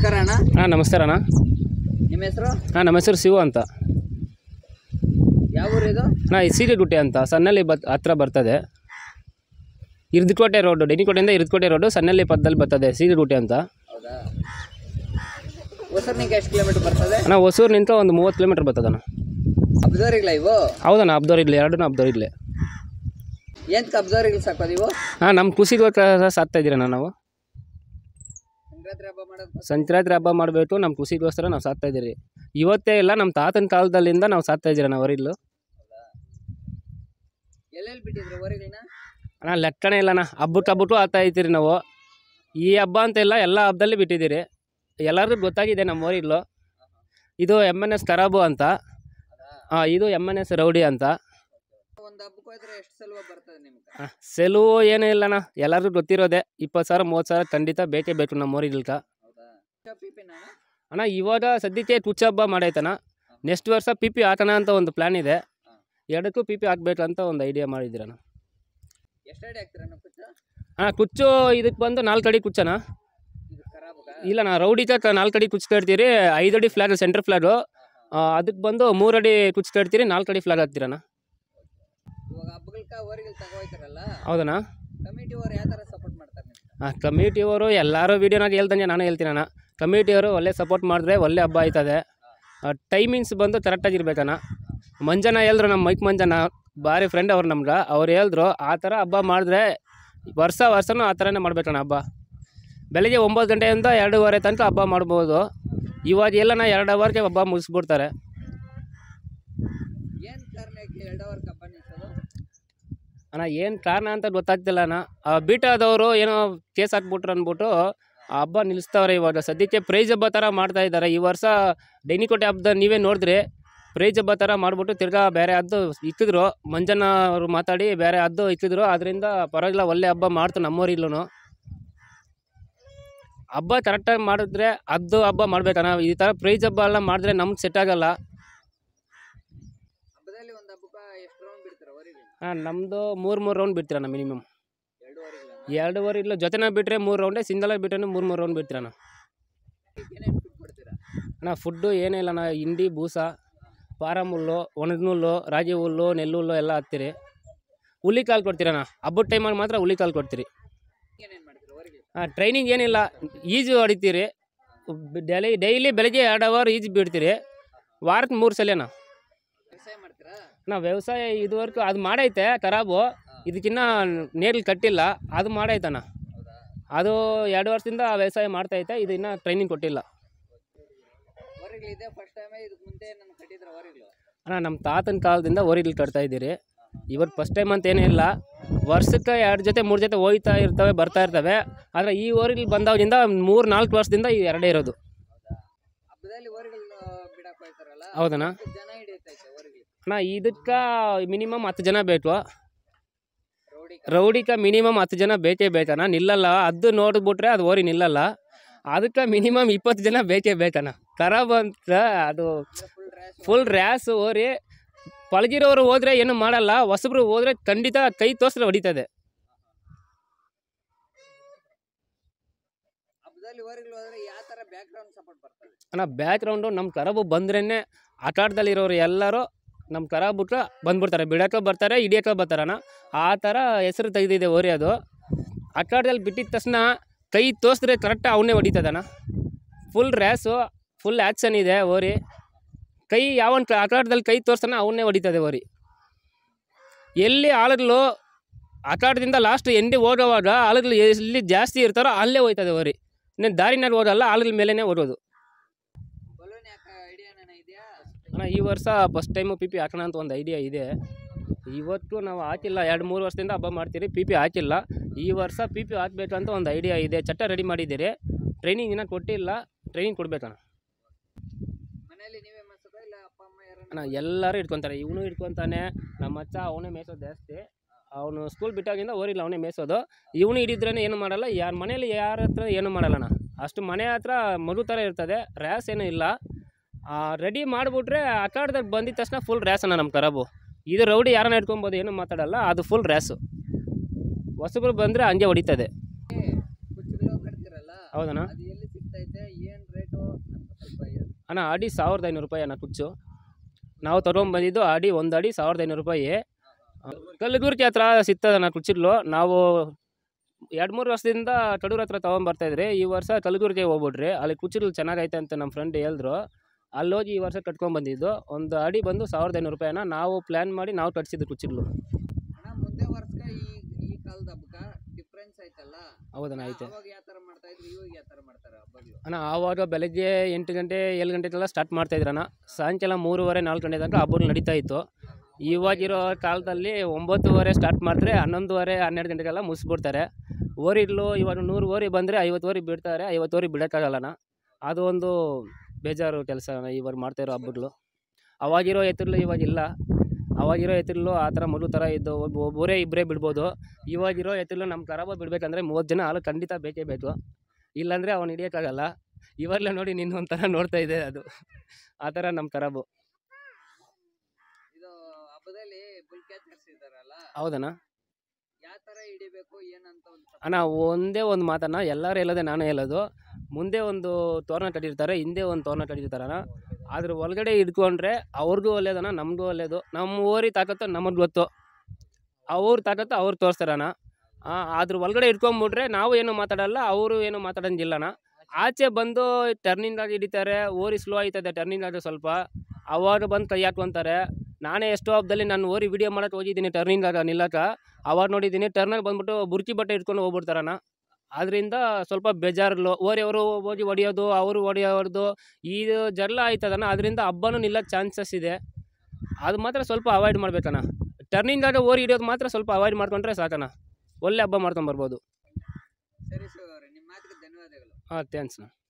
ನಮಸ್ಕಾರ ಅಣ್ಣ ಹಾಂ ನಮಸ್ಕಾರ ಅಣ್ಣ ನಿಮ್ಮ ಹೆಸರು ಹಾಂ ನಮ್ಮ ಹೆಸರು ಶಿವು ಅಂತ ಯಾವ ಊರು ಇದು ನಾ ಸೀರೆಗುಟ್ಟೆ ಅಂತ ಸನ್ನಲ್ಲಿ ಬತ್ ಹತ್ರ ಬರ್ತದೆ ಇರ್ದಕೋಟೆ ರೋಡು ಡೆನಿಕೋಟೆಯಿಂದ ಇರ್ದಕೋಟೆ ರೋಡು ಸನ್ನಲ್ಲಿ ಪಕ್ಕದಲ್ಲಿ ಬರ್ತದೆ ಸೀರೆಗುಟ್ಟೆ ಅಂತ ಹೌದಾ ಹೊಸರ್ನಿಗೆ ಎಷ್ಟು ಕಿಲೋಮೀಟರ್ ಬರ್ತದೆ ಅಣ್ಣ ಹೊಸೂರಿನಿಂದ ಒಂದು ಮೂವತ್ತು ಕಿಲೋಮೀಟ್ರ್ ಬರ್ತದಣ್ಣ ಅಬ್ಸರ್ವಿಗ್ಲ ಇವು ಹೌದಣ್ಣ ಅಬ್ದವ್ರು ಇರಲಿ ಎರಡೂ ಅಬ್ದವ್ರು ಇರಲಿ ಏನ್ಕ ಅಬ್ಸರ್ವಿಗ್ಲ ಸಾಕೋದು ಇವು ಹಾಂ ನಮ್ಮ ಕೃಷಿಗೋಸ್ಕರ ಸಾಕ್ತಾ ಇದ್ದೀರಣ್ಣ ನಾವು ಸಂಕ್ರಾಂತಿ ಹಬ್ಬ ಮಾಡೋದು ಸಂಕ್ರಾಂತಿ ಹಬ್ಬ ಮಾಡಬೇಕು ನಮ್ಮ ಕೃಷಿಗೋಸ್ಕರ ನಾವು ಸಾಕ್ತಾ ಇದ್ದೀರಿ ಇವತ್ತೇ ಇಲ್ಲ ನಮ್ಮ ತಾತನ ಕಾಲದಲ್ಲಿಂದ ನಾವು ಸಾಕ್ತಾ ಇದ್ದೀರಣ್ಣ ಹೊರಿಲು ಎಲ್ಲೆಲ್ಲಿ ಬಿಟ್ಟಿದ್ರು ಊರಿಗಳನ್ನ ಅಣ್ಣ ಲೆಕ್ಕನೇ ಇಲ್ಲಣ್ಣ ಹಬ್ಬಕ್ಕೆ ಹಬ್ಬಕ್ಕೂ ಆಡ್ತಾ ಇದ್ದೀರಿ ನಾವು ಈ ಹಬ್ಬ ಅಂತ ಇಲ್ಲ ಎಲ್ಲ ಹಬ್ಬದಲ್ಲಿ ಬಿಟ್ಟಿದ್ದೀರಿ ಎಲ್ಲರಿಗೂ ಗೊತ್ತಾಗಿದೆ ನಮ್ಮ ಊರಿಗ್ಲು ಇದು ಎಮ್ ಎನ್ ಎಸ್ ಕರಾಬು ಅಂತ ಆ, ಇದು ಎಮ್ ಎನ್ ಎಸ್ ರೌಡಿ ಅಂತ ಒಂದು ಹಬ್ಬಕ್ಕೆ ಹೋದ್ರೆ ಎಷ್ಟು ಸಲ ಬರ್ತದೆ ನಿಮ್ಗೆ ಆ, ಸೆಲವು ಏನೂ ಇಲ್ಲಣ್ಣ ಎಲ್ಲರಿಗೂ ಗೊತ್ತಿರೋದೆ ಇಪ್ಪತ್ತು ಸಾವಿರ ಮೂವತ್ತು ಸಾವಿರ ಖಂಡಿತ ಬೇಕೇ ಬೇಕು ನಮ್ಮ ಊರಿಗ್ಲಕ ಹೌದಾ ಪಿ ಪಿ ನಾನು ಅಣ್ಣ ಇವಾಗ ಸದ್ಯಕ್ಕೆ ಕುಚ್ಚ ಹಬ್ಬ ಮಾಡೈತಣ್ಣ ನೆಕ್ಸ್ಟ್ ವರ್ಷ ಪಿ ಪಿ ಹಾಕೋಣ ಅಂತ ಒಂದು ಪ್ಲ್ಯಾನ್ ಇದೆ ಎರಡಕ್ಕೂ ಪಿ ಪಿ ಹಾಕ್ಬೇಕಂತ ಒಂದು ಐಡಿಯಾ ಮಾಡಿದ್ದೀರಣ್ಣ ಎಷ್ಟು ಅಡಿ ಹಾಕ್ತೀರ ಅಣ್ಣ ಕುಚ್ಚ ಅಣ್ಣ ಕುಚ್ಚು ಇದಕ್ಕೆ ಬಂದು ನಾಲ್ಕು ಅಡಿ ಕುಚ್ಚನ ಇದು ಖರಾಬ್ಗ ಇಲ್ಲ ನಾ ರೌಡಿ ತಕ್ಕ ನಾಲ್ಕು ಅಡಿ ಕುಚ್ಚು ಕಟ್ತೀರಿ ಐದು ಅಡಿ ಫ್ಲಾಗ್ ಸೆಂಟರ್ ಫ್ಲಾಗು ಅದಕ್ಕೆ ಬಂದು ಮೂರು ಅಡಿ ಕುಚ್ಚು ಕಟ್ತೀರಿ ನಾಲ್ಕು ಅಡಿ ಫ್ಲಾಗ್ ಹಾಕ್ತೀರಣ್ಣ ಇವಾಗ ಹಬ್ಬಗಳ್ಕ ಊರಿಗಳು ತಗೋಯ್ತಾರಲ್ಲ ಹೌದಣ್ಣ ಕಮಿಟಿ ಅವ್ರು ಯಾವ ಥರ ಸಪೋರ್ಟ್ ಮಾಡ್ತಾರೆ ನಿಮ್ಗೆ ಹಾಂ ಕಮಿಟಿಯವರು ಎಲ್ಲರೂ ವೀಡಿಯೋನಾಗ ಹೇಳ್ದಂಗೆ ನಾನು ಹೇಳ್ತೀನಣ್ಣ ಕಮಿಟಿಯವರು ಒಳ್ಳೆ ಸಪೋರ್ಟ್ ಮಾಡಿದ್ರೆ ಒಳ್ಳೆ ಹಬ್ಬ ಆಯ್ತದೆ ಟೈಮಿಂಗ್ಸ್ ಬಂದು ಕರೆಕ್ಟಾಗಿರ್ಬೇಕಣ್ಣ ಮಂಜನ ಹೇಳಿದ್ರು ನಮ್ಮ ಮೈಕ್ ಮಂಜನ ಭಾರಿ ಫ್ರೆಂಡ್ ಅವ್ರು ನಮ್ಗೆ ಅವ್ರು ಹೇಳಿದ್ರು ಆ ಥರ ಹಬ್ಬ ಮಾಡಿದ್ರೆ ವರ್ಷ ವರ್ಷನೂ ಆ ಥರನೇ ಮಾಡ್ಬೇಕಣ್ಣ ಹಬ್ಬ ಬೆಳಗ್ಗೆ ಒಂಬತ್ತು ಗಂಟೆಯಿಂದ ಎರಡೂವರೆ ತನಕ ಹಬ್ಬ ಮಾಡ್ಬೋದು ಇವಾಗ ಎಲ್ಲನ ಎರಡು ಅವರ್ಗೆ ಹಬ್ಬ ಮುಗಿಸ್ಬಿಡ್ತಾರೆ ಏನು ಕಾರಣಕ್ಕೆ ಎರಡು ಅವರ್ ಹಬ್ಬ ನಿಲ್ಸೋದು ಅಣ್ಣ ಏನು ಕಾರಣ ಅಂತ ಗೊತ್ತಾಗ್ತಿಲ್ಲ ಅಣ್ಣ ಆ ಬೀಟಾದವರು ಏನೋ ಕೇಸ್ ಹಾಕ್ಬಿಟ್ರು ಅಂದ್ಬಿಟ್ಟು ಆ ಹಬ್ಬ ನಿಲ್ಲಿಸ್ತವ್ರೆ ಇವಾಗ ಸದ್ಯಕ್ಕೆ ಪ್ರೈಸ್ ಹಬ್ಬ ಥರ ಮಾಡ್ತಾ ಇದ್ದಾರೆ ಈ ವರ್ಷ ಡೈನಿಕೋಟೆ ಹಬ್ಬದ ನೀವೇ ನೋಡಿದ್ರಿ ಪ್ರೈಸ್ ಹಬ್ಬ ಥರ ಮಾಡಿಬಿಟ್ಟು ತಿರ್ಗಾ ಬೇರೆ ಹದ್ದು ಇಕ್ಕಿದ್ರು ಮಂಜಣ್ಣ ಅವರು ಮಾತಾಡಿ ಬೇರೆ ಹದ್ದು ಇಕ್ಕಿದ್ರು ಅದರಿಂದ ಪರವಾಗಿಲ್ಲ ಒಳ್ಳೆ ಹಬ್ಬ ಮಾಡ್ತು ನಮ್ಮೂರಿಲ್ಲೂ ಹಬ್ಬ ಕರೆಕ್ಟಾಗಿ ಮಾಡಿದ್ರೆ ಹದ್ದು ಹಬ್ಬ ಮಾಡ್ಬೇಕಣ್ಣ ಈ ಥರ ಪ್ರೈಸ್ ಹಬ್ಬ ಎಲ್ಲ ಮಾಡಿದ್ರೆ ನಮ್ಗೆ ಸೆಟ್ ಆಗಲ್ಲ ಹಬ್ಬದಲ್ಲಿ ಒಂದು ಹಬ್ಬಕ್ಕೆ ಎಷ್ಟು ರೌಂಡ್ ಬಿಡ್ತಾರೆ ಊರಿಗೆ ಹಾಂ ನಮ್ಮದು ಮೂರು ಮೂರು ರೌಂಡ್ ಬಿಡ್ತೀರಣ್ಣ ಮಿನಿಮಮ್ ಎರಡೂವರೆಗೆ ಎರಡೂವರೆ ಇಲ್ಲ ಜೊತೆನ ಬಿಟ್ಟರೆ ಮೂರು ರೌಂಡೇ ಸಿಂಗಲಾಗಿ ಬಿಟ್ಟರೆ ಮೂರು ಮೂರು ರೌಂಡ್ ಬಿಡ್ತೀರಣ್ಣ ಏನೇನು ಫುಡ್ ಕೊಡ್ತೀರಾ ಅಣ್ಣ ಫುಡ್ಡು ಏನಿಲ್ಲ ಅಣ್ಣ ಹಿಂಡಿ ಬೂಸ ಪಾರಮ್ ಹುಲ್ಲು ಒಣದ ಹುಲ್ಲು ರಾಗಿ ಹುಲ್ಲು ನೆಲ್ಲು ಹುಲ್ಲು ಎಲ್ಲ ಹಾಕ್ತೀರಿ ಹುಲಿ ಕಾಲು ಕೊಡ್ತೀರಣ್ಣ ಹಬ್ಬದ ಟೈಮಲ್ಲಿ ಮಾತ್ರ ಹುಲಿ ಕಾಲು ಕೊಡ್ತೀರಿ ಏನೇನು ಮಾಡ್ತೀರಾ ಊರಿಗೆ ಹಾಂ ಟ್ರೈನಿಂಗ್ ಏನಿಲ್ಲ ಈಜು ಹೊಡಿತೀರಿ ಡೈಲಿ ಡೈಲಿ ಬೆಳಗ್ಗೆ ಎರಡು ಅವರ್ ಈಜು ಬಿಡ್ತೀರಿ ವಾರಕ್ಕೆ ಮೂರು ಸಲನಾ ವ್ಯವಸಾಯ ಮಾಡ್ತೀರಾ ನಾ ವ್ಯವಸಾಯ ಇದುವರೆಗೂ ಅದು ಮಾಡೈತೆ ಖರಾಬು ಇದಕ್ಕಿನ್ನ ನೇರ್ಲಿ ಕಟ್ಟಿಲ್ಲ ಅದು ಮಾಡೈತಣ್ಣ ಹೌದಾ ಅದು ಎರಡು ವರ್ಷದಿಂದ ವ್ಯವಸಾಯ ಮಾಡ್ತೈತೆ ಇದು ಇನ್ನೂ ಟ್ರೈನಿಂಗ್ ಕೊಟ್ಟಿಲ್ಲ ಊರಿಗಳು ಇದೆ ಫಸ್ಟ್ ಟೈಮೇ ಇದಕ್ಕೆ ಮುಂದೆ ನನ್ನ ಕಟ್ಟಿದ್ರ ಊರಿಗಳು ಅಣ್ಣ ನಮ್ಮ ತಾತನ ಕಾಲದಿಂದ ಓರಿಗಳು ಕಟ್ತಾ ಇದ್ದೀರಿ ಇವತ್ತು ಫಸ್ಟ್ ಟೈಮ್ ಅಂತ ಏನಿಲ್ಲ ವರ್ಷಕ್ಕೆ ಎರಡು ಜೊತೆ ಮೂರು ಜೊತೆ ಹೋಯ್ತಾ ಇರ್ತವೆ ಬರ್ತಾ ಇರ್ತವೆ ಆದರೆ ಈ ಓರಿಗಳು ಬಂದಾಗಿಂದ ಮೂರು ನಾಲ್ಕು ವರ್ಷದಿಂದ ಈ ಎರಡೇ ಇರೋದು ಹೌದಾ ಹಬ್ಬದಲ್ಲಿ ಊರಿಗಳು ಬಿಡಕ್ಕೆ ಹೋಯ್ತಾರಲ್ಲ ಹೌದಣ್ಣ ಎಷ್ಟು ಜನ ಹಿಡಿಯುತ್ತೈತೆ ಊರಿಗೆ ಅಣ್ಣ ಇದಕ್ಕೆ ಮಿನಿಮಮ್ ಹತ್ತು ಜನ ಬೇಕು ರೌಡಿ ರೌಡಿಕ ಮಿನಿಮಮ್ ಹತ್ತು ಜನ ಬೇಕೇ ಬೇಕಣ್ಣ ನಿಲ್ಲಲ್ಲ ಅದು ನೋಡಿಬಿಟ್ರೆ ಅದು ಓರಿ ನಿಲ್ಲಲ್ಲ ಅದಕ್ಕೆ ಮಿನಿಮಮ್ ಇಪ್ಪತ್ತು ಜನ ಬೇಕೇ ಬೇಕಣ್ಣ ಖರಾಬ್ ಅಂತ ಅದು ಫುಲ್ ರ್ಯಾಶ್ ಫುಲ್ ರ್ಯಾಸ್ ಓರಿ ಪಳಗಿರೋರು ಹೋದ್ರೆ ಏನು ಮಾಡಲ್ಲ ಹೊಸಬ್ರು ಹೋದ್ರೆ ಖಂಡಿತ ಕೈ ತೋರ್ಸ್ರೆ ಹೊಡಿತದೆ ಹಬ್ಬದಲ್ಲಿ ಊರಿಗಳು ಹೋದ್ರೆ ಯಾವ ಥರ ಬ್ಯಾಕ್ ಗ್ರೌಂಡ್ ಸಪೋರ್ಟ್ ಬರ್ತದೆ ಅಣ್ಣ ಬ್ಯಾಕ್ ಗ್ರೌಂಡು ನಮ್ಮ ಕರಾಬು ಬಂದ್ರೇ ಆಟಾಟದಲ್ಲಿರೋರು ಎಲ್ಲರೂ ನಮ್ಮ ಕರಾಬುಟ್ರೆ ಬಂದ್ಬಿಡ್ತಾರೆ ಬಿಡಕ್ಕೆ ಬರ್ತಾರೆ ಹಿಡಿಯೋಕೆ ಬರ್ತಾರಣ್ಣ ಆ ಥರ ಹೆಸರು ತೆಗೆದಿದೆ ಓರಿ ಅದು ಆಟಾಟದಲ್ಲಿ ಬಿಟ್ಟಿದ ತಕ್ಷಣ ಕೈ ತೋರಿಸಿದ್ರೆ ಕರೆಕ್ಟಾಗಿ ಅವನ್ನೇ ಹೊಡಿತದಣ್ಣ ಫುಲ್ ರ್ಯಾಸು ಫುಲ್ ಆ್ಯಕ್ಷನ್ ಇದೆ ಓರಿ ಕೈ ಯಾವನ್ ಆಟಾಟದಲ್ಲಿ ಕೈ ತೋರ್ಸನ ಅವನ್ನೇ ಹೊಡಿತದೆ ಓರಿ ಎಲ್ಲಿ ಆಳುಗಳು ಆಟಾಟದಿಂದ ಲಾಸ್ಟ್ ಎಂಡಿ ಹೋಗೋವಾಗ ಆಳುಗಳು ಎಲ್ಲಿ ಜಾಸ್ತಿ ಇರ್ತಾರೋ ಅಲ್ಲೇ ಹೋಯ್ತದೆ ಓರಿ ಇನ್ನೇನು ದಾರಿನಾಗ ಹೋಗಲ್ಲ ಆಳುಗಳ ಮೇಲೇ ಓಡೋದು ಬಲೂನ್ ಯಾಕೆ ಐಡಿಯಾ ಏನಾನ ಇದೆಯಾ ಅಣ್ಣ ಈ ವರ್ಷ ಫಸ್ಟ್ ಟೈಮು ಪಿ ಪಿ ಹಾಕೋಣ ಅಂತ ಒಂದು ಐಡಿಯಾ ಇದೆ ಇವತ್ತು ನಾವು ಹಾಕಿಲ್ಲ ಎರಡು ಮೂರು ವರ್ಷದಿಂದ ಹಬ್ಬ ಮಾಡ್ತೀರಿ ಪಿ ಪಿ ಹಾಕಿಲ್ಲ ಈ ವರ್ಷ ಪಿ ಪಿ ಹಾಕ್ಬೇಕಂತ ಒಂದು ಐಡಿಯಾ ಇದೆ ಚಟ್ಟ ರೆಡಿ ಮಾಡಿದ್ದೀರಿ ಟ್ರೈನಿಂಗ್ ಇನ್ನೂ ಕೊಟ್ಟಿಲ್ಲ ಟ್ರೈನಿಂಗ್ ಕೊಡ್ಬೇಕಣ್ಣ ಮನೇಲಿ ನೀವೇ ಮಾಡ್ಸೋದಾ ಇಲ್ಲ ಅಪ್ಪ ಅಮ್ಮ ಯಾರನ್ನ ಅಣ್ಣ ಎಲ್ಲರೂ ಇಟ್ಕೊತಾರೆ ಇವನು ಇಟ್ಕೊತಾನೆ ನಮ್ಮ ಅಚ್ಚ ಅವನೇ ಮೇಯ್ಸೋದು ಜಾಸ್ತಿ ಅವನು ಸ್ಕೂಲ್ ಬಿಟ್ಟಾಗಿಂದ ಓರಿಲ್ಲ ಅವನೇ ಮೇಯ್ಸೋದು ಇವನು ಹಿಡಿದ್ರೇ ಏನು ಮಾಡಲ್ಲ ಯಾರ ಮನೇಲಿ ಯಾರ ಹತ್ರ ಏನು ಮಾಡಲ್ಲಣ್ಣ ಅಷ್ಟು ಮನೆ ಹತ್ರ ಮಗು ಥರ ಇರ್ತದೆ ರ್ಯಾಸ್ ಏನೂ ಇಲ್ಲ ರೆಡಿ ಮಾಡಿಬಿಟ್ರೆ ಅಖಾಡ್ದಾಗ ಬಂದಿದ ತಕ್ಷಣ ಫುಲ್ ರ್ಯಾಸ್ ಅಣ್ಣ ನಮ್ಮ ಕರಾಬು ಇದು ರೌಡಿ ಯಾರನ್ನ ಇಟ್ಕೊಬೋದು ಏನು ಮಾತಾಡಲ್ಲ ಅದು ಫುಲ್ ರ್ಯಾಸು ಹೊಸಬ್ರು ಬಂದರೆ ಹಂಗೆ ಹೊಡಿತದೆ ಕುಚ್ಚುಗಳು ಕಟ್ತಿರಲ್ಲ ಹೌದಣ್ಣ ಅದು ಎಲ್ಲಿ ಸಿಗ್ತೈತೆ ಏನು ರೇಟು ಅಂತ ಸ್ವಲ್ಪ ಹೇಳಿ. ಅಣ್ಣ ಅಡಿ ಸಾವಿರದ ಐನೂರು ರೂಪಾಯಿ ಅಣ್ಣ ಕುಚ್ಚು ನಾವು ತೊಗೊಂಬಂದಿದ್ದು ಅಡಿ ಒಂದು ಅಡಿ ಸಾವಿರದ ಐನೂರು ರೂಪಾಯಿ ಕಲ್ಲುಗುರ್ತಿ ಹತ್ರ ಸಿಗ್ತದಣ್ಣ ಕುಚ್ಚಿಡ್ಲು ನಾವು ಎರಡು ಮೂರು ವರ್ಷದಿಂದ ಕಡೂರ್ ಹತ್ರ ತೊಗೊಂಬರ್ತಾಯಿದ್ರಿ ಈ ವರ್ಷ ಕಲಬುರ್ಗಿಗೆ ಹೋಗ್ಬಿಟ್ರಿ ಅಲ್ಲಿ ಕುಚ್ಚಿಡ್ಲು ಚೆನ್ನಾಗೈತೆ ಅಂತ ನಮ್ಮ ಫ್ರೆಂಡ್ ಹೇಳಿದ್ರು ಅಲ್ಲಿ ಹೋಗಿ ಈ ವರ್ಷ ಕಟ್ಕೊಂಡ್ಬಂದಿದ್ದು ಒಂದು ಅಡಿ ಬಂದು ಸಾವಿರದ ಐನೂರು ರೂಪಾಯಿನ ನಾವು ಪ್ಲ್ಯಾನ್ ಮಾಡಿ ನಾವು ಕಟ್ಸಿದ್ದು ಕುಚ್ಚಿಡ್ಲು ಅಣ್ಣ ಮುಂದೆ ವರ್ಷ ಈ ಈ ಕಾಲದ ಹಬ್ಬಕ್ಕ ಡಿಫ್ರೆನ್ಸ್ ಐತಲ್ಲ ಹೌದಣ್ಣ ಐತೆ ಅವಾಗ ಯಾವ ಥರ ಮಾಡ್ತಾ ಇದ್ರು ಇವಾಗ ಯಾವ ಥರ ಮಾಡ್ತಾರೆ ಹಬ್ಬಗಳು ಅಣ್ಣ ಆವಾಗ ಬೆಳಗ್ಗೆ ಎಂಟು ಗಂಟೆ ಏಳು ಗಂಟೆಗೆಲ್ಲ ಸ್ಟಾರ್ಟ್ ಮಾಡ್ತಾಯಿದ್ರಣ್ಣ ಸಾಯಂಕಾಲ ಮೂರುವರೆ ನಾಲ್ಕು ಗಂಟೆ ತನಕ ಹಬ್ಬಗಳು ನಡೀತಾ ಇತ್ತು ಇವಾಗಿರೋ ಕಾಲದಲ್ಲಿ ಒಂಬತ್ತುವರೆ ಸ್ಟಾರ್ಟ್ ಮಾಡಿದ್ರೆ ಹನ್ನೊಂದುವರೆ ಹನ್ನೆರಡು ಗಂಟೆಗೆಲ್ಲ ಮುಗಿಸ್ಬಿಡ್ತಾರೆ ಓರಿಗಳು ಇವಾಗ ನೂರು ಓರಿ ಬಂದರೆ ಐವತ್ತು ಓರಿ ಬಿಡ್ತಾರೆ ಐವತ್ತು ಓರಿ ಬಿಡೋಕ್ಕಾಗಲ್ಲಣ್ಣ ಅದು ಒಂದು ಬೇಜಾರು ಕೆಲಸ ಇವಾಗ ಮಾಡ್ತಾಯಿರೋ ಹಬ್ಬಗಳು ಅವಾಗಿರೋ ಎತ್ತುಗಳು ಇವಾಗಿಲ್ಲ ಅವಾಗಿರೋ ಎತ್ತುಗಳು ಆ ಥರ ಮೊದಲು ಥರ ಇದ್ದು ಒಬ್ಬ ಒಬ್ಬರೇ ಇಬ್ಬರೇ ಬಿಡ್ಬೋದು ಇವಾಗಿರೋ ಎತ್ತುಗಳು ನಮ್ಮ ಕರಾಬ ಬಿಡಬೇಕಂದ್ರೆ ಮೂವತ್ತು ಜನ ಹಾಲು ಖಂಡಿತ ಬೇಕೇ ಬೇಕು ಇಲ್ಲಾಂದರೆ ಅವ್ನು ಹಿಡಿಯೋಕ್ಕಾಗಲ್ಲ ಇವಾಗಲೇ ನೋಡಿ ನಿನ್ನ ಒಂಥರ ನೋಡ್ತಾ ಇದೆ ಅದು ಆ ಥರ ನಮ್ಮ ಕರಾಬು ಇದು ಹಬ್ಬದಲ್ಲಿ ಬುಲ್ ಕ್ಯಾಚರ್ಸ್ ಇದಾರಲ್ಲ ಹೌದಣ್ಣ ಯಾವ ಥರ ಹಿಡಿಬೇಕು ಏನಂತ ಒಂದು ಸ್ವಲ್ಪ ಅಣ್ಣ ಒಂದೇ ಒಂದು ಮಾತನ್ನ ಎಲ್ಲರೂ ಹೇಳೋದೆ ನಾನು ಹೇಳೋದು ಮುಂದೆ ಒಂದು ತೋರಣ ಕಟ್ಟಿರ್ತಾರೆ ಹಿಂದೆ ಒಂದು ತೋರಣ ಕಟ್ಟಿರ್ತಾರಣ್ಣ ಅದ್ರ ಒಳಗಡೆ ಇಟ್ಕೊಂಡ್ರೆ ಅವ್ರಿಗೂ ಒಳ್ಳೇದಣ್ಣ ನಮಗೂ ಒಳ್ಳೇದು ನಮ್ಮ ಊರಿ ತಾಕತ್ತು ನಮಗೆ ಗೊತ್ತು ಅವ್ರ ತಾಕತ್ತು ಅವ್ರು ತೋರಿಸ್ತಾರಣ್ಣ ಅದ್ರ ಒಳಗಡೆ ಇಟ್ಕೊಂಬಿಟ್ರೆ ನಾವು ಏನು ಮಾತಾಡಲ್ಲ ಅವರು ಏನು ಮಾತಾಡೋಂಗಿಲ್ಲಣ್ಣ ಆಚೆ ಬಂದು ಟರ್ನಿಂಗ್ ಆಗಿ ಹಿಡಿತಾರೆ ಓರಿ ಸ್ಲೋ ಆಯ್ತದೆ ಟರ್ನಿಂಗ್ ಆಗಿ ಸ್ವಲ್ಪ ಅವಾಗ ಬಂದು ಕೈ ಹಾಕ್ಕೊಂತಾರೆ ನಾನೇ ಎಷ್ಟೋ ಹಬ್ಬದಲ್ಲಿ ನಾನು ಓರಿ ವಿಡಿಯೋ ಮಾಡೋಕೆ ಹೋಗಿದ್ದೀನಿ ಟರ್ನಿಂಗ್ ಆಗ ನಿಲ್ಲಕ ಅವಾಗ ನೋಡಿದ್ದೀನಿ ಟರ್ನಾಗಿ ಬಂದ್ಬಿಟ್ಟು ಬುರ್ಕಿ ಬಟ್ಟೆ ಇಟ್ಕೊಂಡು ಹೋಗ್ಬಿಡ್ತಾರಣ್ಣ ಅದರಿಂದ ಸ್ವಲ್ಪ ಬೇಜಾರುಗಳು ಓರಿಯವರು ಹೋಗಿ ಹೊಡಿಯೋದು ಅವರು ಹೊಡಿಯೋದು ಇದು ಜಗಳ ಆಯ್ತದಣ್ಣ ಅದರಿಂದ ಹಬ್ಬನೂ ನಿಲ್ಲಕ್ಕೆ ಚಾನ್ಸಸ್ ಇದೆ ಅದು ಮಾತ್ರ ಸ್ವಲ್ಪ ಅವಾಯ್ಡ್ ಮಾಡ್ಬೇಕಣ್ಣ ಟರ್ನಿಂಗ್ ಆಗ ಓರಿ ಹಿಡಿಯೋದು ಮಾತ್ರ ಸ್ವಲ್ಪ ಅವಾಯ್ಡ್ ಮಾಡ್ಕೊಂಡ್ರೆ ಸಾಕಣ್ಣ ಒಳ್ಳೆ ಹಬ್ಬ ಮಾಡ್ಕೊಂಬರ್ಬೋದು ಸರಿ ಶಿವ ಅವರೇ ನಿಮ್ಮ ಮಾತಿಗೆ ಧನ್ಯವಾದಗಳು ಹಾಂ ಥ್ಯಾಂಕ್ಸ್